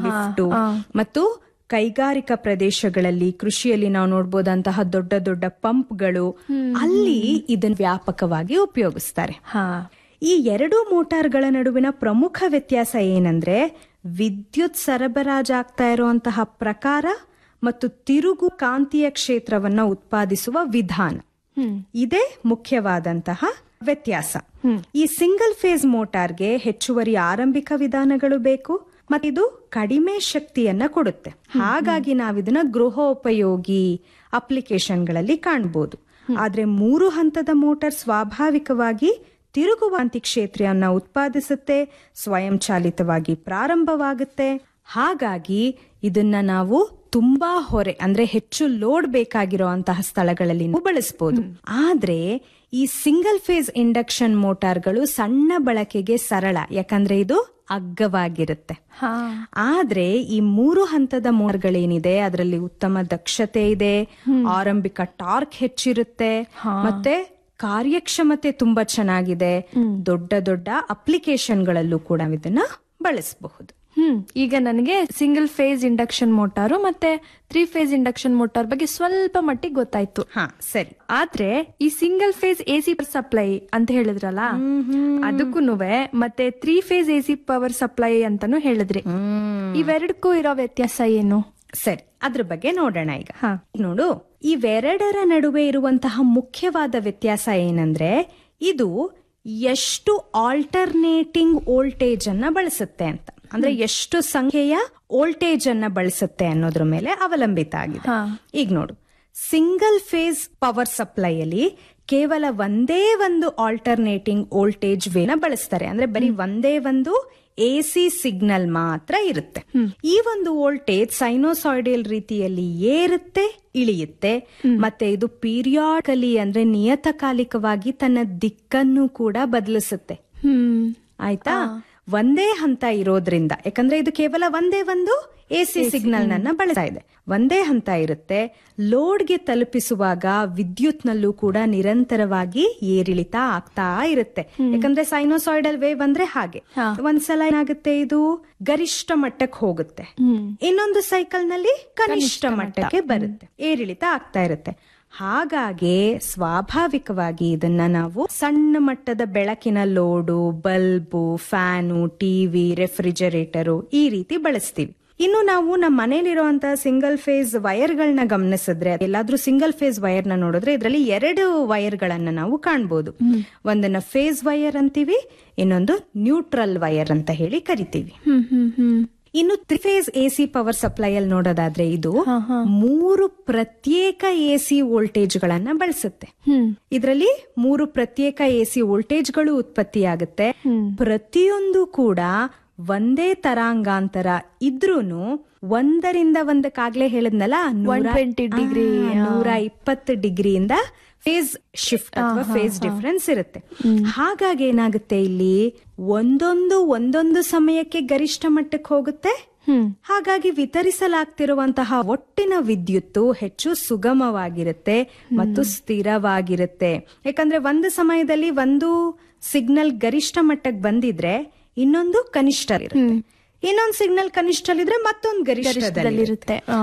Lift ಮತ್ತು ಕೈಗಾರಿಕಾ ಪ್ರದೇಶಗಳಲ್ಲಿ ಕೃಷಿಯಲ್ಲಿ ನಾವು ನೋಡಬಹುದಂತಹ ದೊಡ್ಡ ದೊಡ್ಡ ಪಂಪ್ಗಳು ಅಲ್ಲಿ ಇದನ್ನು ವ್ಯಾಪಕವಾಗಿ ಉಪಯೋಗಿಸ್ತಾರೆ ಹಾ ಈ ಎರಡು ಮೋಟಾರ್ಗಳ ನಡುವಿನ ಪ್ರಮುಖ ವ್ಯತ್ಯಾಸ ಏನಂದ್ರೆ ವಿದ್ಯುತ್ ಸರಬರಾಜಾಗ್ತಾ ಇರುವಂತಹ ಪ್ರಕಾರ ಮತ್ತು ತಿರುಗು ಕಾಂತೀಯ ಕ್ಷೇತ್ರವನ್ನ ಉತ್ಪಾದಿಸುವ ವಿಧಾನ ಇದೇ ಮುಖ್ಯವಾದಂತಹ ವ್ಯತ್ಯಾಸ ಈ ಸಿಂಗಲ್ ಫೇಸ್ ಮೋಟಾರ್ಗೆ ಹೆಚ್ಚುವರಿ ಆರಂಭಿಕ ವಿಧಾನಗಳು ಬೇಕು ಮತ್ತು ಇದು ಕಡಿಮೆ ಶಕ್ತಿಯನ್ನ ಕೊಡುತ್ತೆ ಹಾಗಾಗಿ ನಾವಿದನ್ನ ಗೃಹೋಪಯೋಗಿ ಅಪ್ಲಿಕೇಶನ್ಗಳಲ್ಲಿ ಕಾಣಬಹುದು ಆದ್ರೆ ಮೂರು ಹಂತದ ಮೋಟಾರ್ ಸ್ವಾಭಾವಿಕವಾಗಿ ತಿರುಗುವಾಂತಿ ಕ್ಷೇತ್ರವನ್ನ ಉತ್ಪಾದಿಸುತ್ತೆ ಸ್ವಯಂಚಾಲಿತವಾಗಿ ಪ್ರಾರಂಭವಾಗುತ್ತೆ ಹಾಗಾಗಿ ಇದನ್ನ ನಾವು ತುಂಬಾ ಹೊರೆ ಅಂದ್ರೆ ಹೆಚ್ಚು ಲೋಡ್ ಬೇಕಾಗಿರುವಂತಹ ಸ್ಥಳಗಳಲ್ಲಿ ಬಳಸಬಹುದು ಆದ್ರೆ ಈ ಸಿಂಗಲ್ ಫೇಸ್ ಇಂಡಕ್ಷನ್ ಮೋಟಾರ್ಗಳು ಸಣ್ಣ ಬಳಕೆಗೆ ಸರಳ ಯಾಕಂದ್ರೆ ಇದು ಅಗ್ಗವಾಗಿರುತ್ತೆ ಹಾ ಆದ್ರೆ ಈ ಮೂರು ಹಂತದ ಮೋಟಾರ್ಗಳೇನಿದೆ ಅದರಲ್ಲಿ ಉತ್ತಮ ದಕ್ಷತೆ ಇದೆ ಆರಂಭಿಕ ಟಾರ್ಕ್ ಹೆಚ್ಚಿರುತ್ತೆ ಮತ್ತೆ ಕಾರ್ಯಕ್ಷಮತೆ ತುಂಬಾ ಚೆನ್ನಾಗಿದೆ ದೊಡ್ಡ ದೊಡ್ಡ ಅಪ್ಲಿಕೇಶನ್ಗಳಲ್ಲೂ ಕೂಡ ಇದನ್ನ ಬಳಸಬಹುದು ಹ್ಮ್ ಈಗ ನನಗೆ ಸಿಂಗಲ್ ಫೇಸ್ ಇಂಡಕ್ಷನ್ ಮೋಟಾರು ಮತ್ತೆ ತ್ರೀ ಫೇಸ್ ಇಂಡಕ್ಷನ್ ಮೋಟಾರ್ ಬಗ್ಗೆ ಸ್ವಲ್ಪ ಮಟ್ಟಿಗೆ ಗೊತ್ತಾಯ್ತು ಹಾ ಸರಿ ಆದ್ರೆ ಈ single phase A C supply ಅಂತ ಹೇಳಿದ್ರಲ್ಲ ಅದಕ್ಕೂ ಮತ್ತೆ three phase A C power supply ಅಂತಾನು ಹೇಳಿದ್ರಿ ಇವೆರಡಕ್ಕೂ ಇರೋ ವ್ಯತ್ಯಾಸ ಏನು ಸರಿ ಅದ್ರ ಬಗ್ಗೆ ನೋಡೋಣ ಈಗ ಹಾ. ನೋಡು ಇವೆರಡರ ನಡುವೆ ಇರುವಂತಹ ಮುಖ್ಯವಾದ ವ್ಯತ್ಯಾಸ ಏನಂದ್ರೆ ಇದು ಎಷ್ಟು ಆಲ್ಟರ್ನೇಟಿಂಗ್ ವೋಲ್ಟೇಜ್ ಅನ್ನ ಬಳಸುತ್ತೆ ಅಂತ ಅಂದ್ರೆ ಎಷ್ಟು ಸಂಖ್ಯೆಯ ವೋಲ್ಟೇಜ್ ಅನ್ನ ಬಳಸುತ್ತೆ ಅನ್ನೋದ್ರ ಮೇಲೆ ಅವಲಂಬಿತ ಆಗಿದೆ ಹಾ. ಈಗ ನೋಡು ಸಿಂಗಲ್ ಫೇಸ್ ಪವರ್ ಸಪ್ಲೈಯಲ್ಲಿ ಕೇವಲ ಒಂದೇ ಒಂದು ಆಲ್ಟರ್ನೇಟಿಂಗ್ ವೋಲ್ಟೇಜ್ ವೇನ ಬಳಸ್ತಾರೆ ಅಂದ್ರೆ ಬರೀ ಒಂದೇ ಒಂದು ಎ ಸಿ ಸಿಗ್ನಲ್ ಮಾತ್ರ ಇರುತ್ತೆ ಈ ಒಂದು ವೋಲ್ಟೇಜ್ ಸೈನೋಸಾಯ್ಡಲ್ ರೀತಿಯಲ್ಲಿ ಏರುತ್ತೆ ಇಳಿಯುತ್ತೆ ಮತ್ತೆ ಇದು ಪೀರಿಯಾಡಿಕಲಿ ಅಂದ್ರೆ ನಿಯತಕಾಲಿಕವಾಗಿ ತನ್ನ ದಿಕ್ಕನ್ನು ಕೂಡ ಬದಲಿಸುತ್ತೆ ಹ್ಮ್ ಆಯ್ತಾ ಒಂದೇ ಹಂತ ಇರೋದ್ರಿಂದ ಯಾಕಂದ್ರೆ ಇದು ಕೇವಲ ಒಂದೇ ಒಂದು ಎ ಸಿ ಸಿಗ್ನಲ್ ನನ್ನ ಬಳಸ್ತಾ ಇದೆ ಒಂದೇ ಹಂತ ಇರುತ್ತೆ ಲೋಡ್ಗೆ ತಲುಪಿಸುವಾಗ ವಿದ್ಯುತ್ನಲ್ಲೂ ಕೂಡ ನಿರಂತರವಾಗಿ ಏರಿಳಿತ ಆಗ್ತಾ ಇರುತ್ತೆ ಯಾಕಂದ್ರೆ ಸೈನೋಸಾಯ್ಡಲ್ ವೇವ್ ಅಂದ್ರೆ ಹಾಗೆ ಒಂದ್ಸಲ ಏನಾಗುತ್ತೆ ಇದು ಗರಿಷ್ಠ ಮಟ್ಟಕ್ಕೆ ಹೋಗುತ್ತೆ ಇನ್ನೊಂದು ಸೈಕಲ್ ನಲ್ಲಿ ಕನಿಷ್ಠ ಮಟ್ಟಕ್ಕೆ ಬರುತ್ತೆ ಏರಿಳಿತ ಆಗ್ತಾ ಇರುತ್ತೆ ಹಾಗಾಗಿ ಸ್ವಾಭಾವಿಕವಾಗಿ ಇದನ್ನ ನಾವು ಸಣ್ಣ ಮಟ್ಟದ ಬೆಳಕಿನ load bulb fan TV refrigerator ಈ ರೀತಿ ಬಳಸ್ತೀವಿ ಇನ್ನು ನಾವು ನಮ್ಮ ಮನೇಲಿರುವಂತಹ ಸಿಂಗಲ್ ಫೇಸ್ ವೈರ್ಗಳನ್ನ ಗಮನಿಸಿದ್ರೆ ಎಲ್ಲಾದ್ರೂ ಸಿಂಗಲ್ ಫೇಸ್ ವೈರ್ ನ ನೋಡಿದ್ರೆ ಇದರಲ್ಲಿ ಎರಡು ವೈರ್ಗಳನ್ನ ನಾವು ಕಾಣ್ಬೋದು ಒಂದನ್ನ ಫೇಸ್ ವೈರ್ ಅಂತೀವಿ ಇನ್ನೊಂದು ನ್ಯೂಟ್ರಲ್ ವೈರ್ ಅಂತ ಹೇಳಿ ಕರಿತೀವಿ ಹ್ಮ್ ಹ್ಮ್ ಹ್ಮ್ ಇನ್ನು ತ್ರಿಫೇಸ್ ಎಸಿ ಪವರ್ ಸಪ್ಲೈ ಅಲ್ಲಿ ನೋಡೋದಾದ್ರೆ ಇದು ಮೂರು ಪ್ರತ್ಯೇಕ ಎಸಿ ವೋಲ್ಟೇಜ್ ಗಳನ್ನ ಬಳಸುತ್ತೆ ಹ್ಮ್ ಇದರಲ್ಲಿ ಮೂರು ಪ್ರತ್ಯೇಕ ಎಸಿ ವೋಲ್ಟೇಜ್ಗಳು ಉತ್ಪತ್ತಿಯಾಗುತ್ತೆ ಪ್ರತಿಯೊಂದು ಕೂಡ ಒಂದೇ ತರಾಂಗಾಂತರ ಇದ್ರೂನು ಒಂದರಿಂದ ಒಂದಕ್ಕಾಗ್ಲೇ ಹೇಳಿದ್ನಲ್ಲ ನೂರ 120 degree, ಆ, ನೂರ ಇಪ್ಪತ್ತು ಡಿಗ್ರಿಯಿಂದ ಫೇಸ್ ಶಿಫ್ಟ್ ಅಥವಾ ಫೇಸ್ ಡಿಫರೆನ್ಸ್ ಇರುತ್ತೆ ಹಾಗಾಗಿ ಏನಾಗುತ್ತೆ ಇಲ್ಲಿ ಒಂದೊಂದು ಒಂದೊಂದು ಸಮಯಕ್ಕೆ ಗರಿಷ್ಠ ಮಟ್ಟಕ್ಕೆ ಹೋಗುತ್ತೆ ಹ್ಮ್ ಹಾಗಾಗಿ ವಿತರಿಸಲಾಗ್ತಿರುವಂತಹ ಒಟ್ಟಿನ ವಿದ್ಯುತ್ತು ಹೆಚ್ಚು ಸುಗಮವಾಗಿರುತ್ತೆ ಮತ್ತು ಸ್ಥಿರವಾಗಿರುತ್ತೆ ಯಾಕಂದ್ರೆ ಒಂದು ಸಮಯದಲ್ಲಿ ಒಂದು ಸಿಗ್ನಲ್ ಗರಿಷ್ಠ ಮಟ್ಟಕ್ಕೆ ಬಂದಿದ್ರೆ ಇನ್ನೊಂದು ಕನಿಷ್ಠ ಇರುತ್ತೆ ಇನ್ನೊಂದು ಸಿಗ್ನಲ್ ಕನಿಷ್ಠಲಿದ್ರೆ ಮತ್ತೊಂದು ಗರಿಷ್ಠದಲ್ಲಿರುತ್ತೆ ಗರಿಷ್ಠದಲ್ಲಿರುತ್ತೆ. ಆ,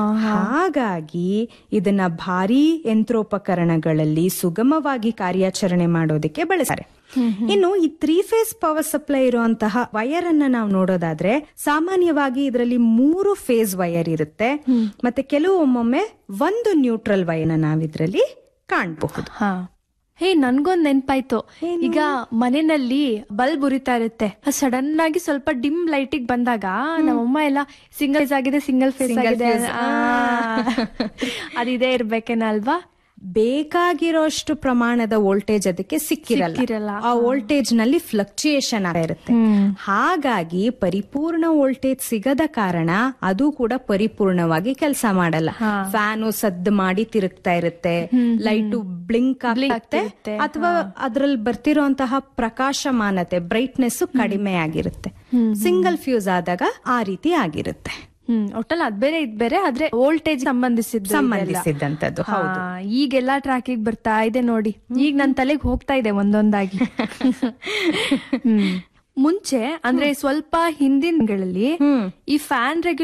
ಹಾಗಾಗಿ ಇದನ್ನ ಭಾರಿ ಯಂತ್ರೋಪಕರಣಗಳಲ್ಲಿ ಸುಗಮವಾಗಿ ಕಾರ್ಯಾಚರಣೆ ಮಾಡೋದಕ್ಕೆ ಬಳಸ್ತಾರೆ ಇನ್ನು ಈ ತ್ರೀ ಫೇಸ್ ಪವರ್ ಸಪ್ಲೈ ಇರುವಂತಹ ವಯರ್ ಅನ್ನ ನಾವು ನೋಡೋದಾದ್ರೆ ಸಾಮಾನ್ಯವಾಗಿ ಇದರಲ್ಲಿ ಮೂರು ಫೇಸ್ ವಯರ್ ಇರುತ್ತೆ ಮತ್ತೆ ಕೆಲವೊಮ್ಮೊಮ್ಮೆ ಒಂದು ನ್ಯೂಟ್ರಲ್ ವಯರ್ ನಾವಿದ್ರಲ್ಲಿ ಕಾಣಬಹುದು ಹಾ ಹೇ ನನ್ಗೊಂದ್ ನೆನ್ಪಾಯ್ತು ಈಗ ಮನೆಯಲ್ಲಿ ಬಲ್ಬ್ ಉರಿತಾ ಇರುತ್ತೆ ಸಡನ್ ಆಗಿ ಸ್ವಲ್ಪ ಡಿಮ್ ಲೈಟಿಗೆ ಬಂದಾಗ ನಮ್ಮಮ್ಮ ಎಲ್ಲ ಸಿಂಗಲ್ ಫೇಸ್ ಆಗಿದೆ ಸಿಂಗಲ್ ಫೇಸ್ Single ಆಗಿದೆ phase. ಆ, ಅದಿದೆ ಇರ್ಬೇಕೇನ ಅಲ್ವಾ ಬೇಕಾಗಿರೋಷ್ಟು ಪ್ರಮಾಣದ ವೋಲ್ಟೇಜ್ ಅದಕ್ಕೆ ಸಿಕ್ಕಿರಲ್ಲ ಸಿಕ್ಕಿರಲ್ಲ. ಆ ವೋಲ್ಟೇಜ್ ನಲ್ಲಿ ಫ್ಲಕ್ಚುಯೇಷನ್ ಆಗ್ತಾ ಇರುತ್ತೆ ಹಾಗಾಗಿ ಪರಿಪೂರ್ಣ ವೋಲ್ಟೇಜ್ ಸಿಗದ ಕಾರಣ ಅದು ಕೂಡ ಪರಿಪೂರ್ಣವಾಗಿ ಕೆಲಸ ಮಾಡಲ್ಲ ಫ್ಯಾನು ಸದ್ದು ಮಾಡಿ ತಿರುಗ್ತಾ ಇರುತ್ತೆ ಲೈಟು ಬ್ಲಿಂಕ್ ಆಗ್ತಿರುತ್ತೆ ಆಗ್ತಿರುತ್ತೆ. ಅಥವಾ ಅದ್ರಲ್ಲಿ ಬರ್ತಿರುವಂತಹ ಪ್ರಕಾಶಮಾನತೆ ಬ್ರೈಟ್ನೆಸ್ ಕಡಿಮೆ ಆಗಿರುತ್ತೆ ಸಿಂಗಲ್ ಫ್ಯೂಸ್ ಆದಾಗ ಆ ರೀತಿ ಆಗಿರುತ್ತೆ ಹ್ಮ್ ಒಟ್ಟಲ್ಲಿ ಅದ್ ಬೇರೆ ಇದ್ ಬೇರೆ ಆದ್ರೆ ವೋಲ್ಟೇಜ್ ಸಂಬಂಧಿಸಿದ್ದು ಇದೆಲ್ಲ. ಸಂಬಂಧಿಸಿದಂತದ್ದು ಹೌದು ಹಾ, ಈಗೆಲ್ಲಾ ಟ್ರ್ಯಾಕಿಗೆ ಬರ್ತಾ ಇದೆ ನೋಡಿ ಈಗ ನನ್ ತಲೆಗೆ ಹೋಗ್ತಾ ಇದೆ ಒಂದೊಂದಾಗಿ ಹ್ಮ್ ಮುಂಚೆ ಅಂದ್ರೆ ಸ್ವಲ್ಪ ಹಿಂದಿನಗಳಲ್ಲಿ ಈ ಫ್ಯಾನ್